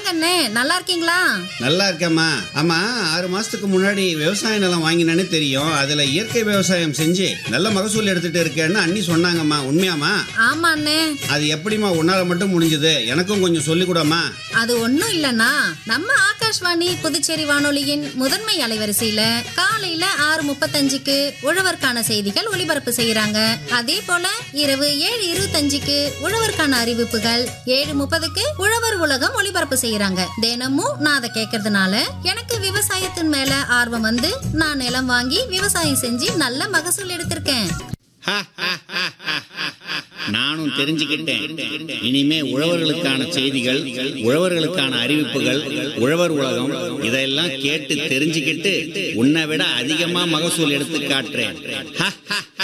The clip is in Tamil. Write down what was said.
அண்ணே நல்லா இருக்கீங்களா நல்லா இருக்கேம்மா ஆமா ஆறு மாசத்துக்கு முன்னாடி விவசாய நிலம் வாங்கினேன்னு தெரியும் அதுல இயற்கை விவசாயம் செஞ்சு நல்ல மகசூல் எடுத்துட்டு இருக்கேன்னு அண்ணி சொன்னாங்கம்மா உண்மையாம்மா ஆமா அண்ணே அது எப்படிம்மா உன்னால மட்டும் முடிஞ்சது எனக்கும் கொஞ்சம் சொல்லிக் கூடம்மா அது ஒண்ணும் இல்லனா நம்ம ஆகாஷ்வாணி புதுச்சேரி வானொலியின் முதன்மை அலைவரிசையில காலையில ஆறு முப்பத்தஞ்சுக்கு உழவர்க்கான செய்திகள் ஒளிபரப்பு செய்யறாங்க அதே போல இரவு ஏழு இருபத்தஞ்சுக்கு உழவர்க்கான அறிவிப்புகள் ஏழு முப்பதுக்கு உழவர் உலகம் ஒளிபரப்பு செய்யறாங்க தினமும் நான் அதை கேட்கறதுனால எனக்கு விவசாயத்தின் மேல ஆர்வம் வந்து நான் நிலம் வாங்கி விவசாயம் செஞ்சு நல்ல மகசூல் எடுத்திருக்கேன் நானும் தெரிஞ்சுக்கிட்டேன் இனிமே உழவர்களுக்கான செய்திகள் உழவர்களுக்கான அறிவிப்புகள் உழவர் உலகம் இதெல்லாம் கேட்டு தெரிஞ்சுக்கிட்டு உன்னை விட அதிகமா மகசூல் எடுத்து காட்டுறேன்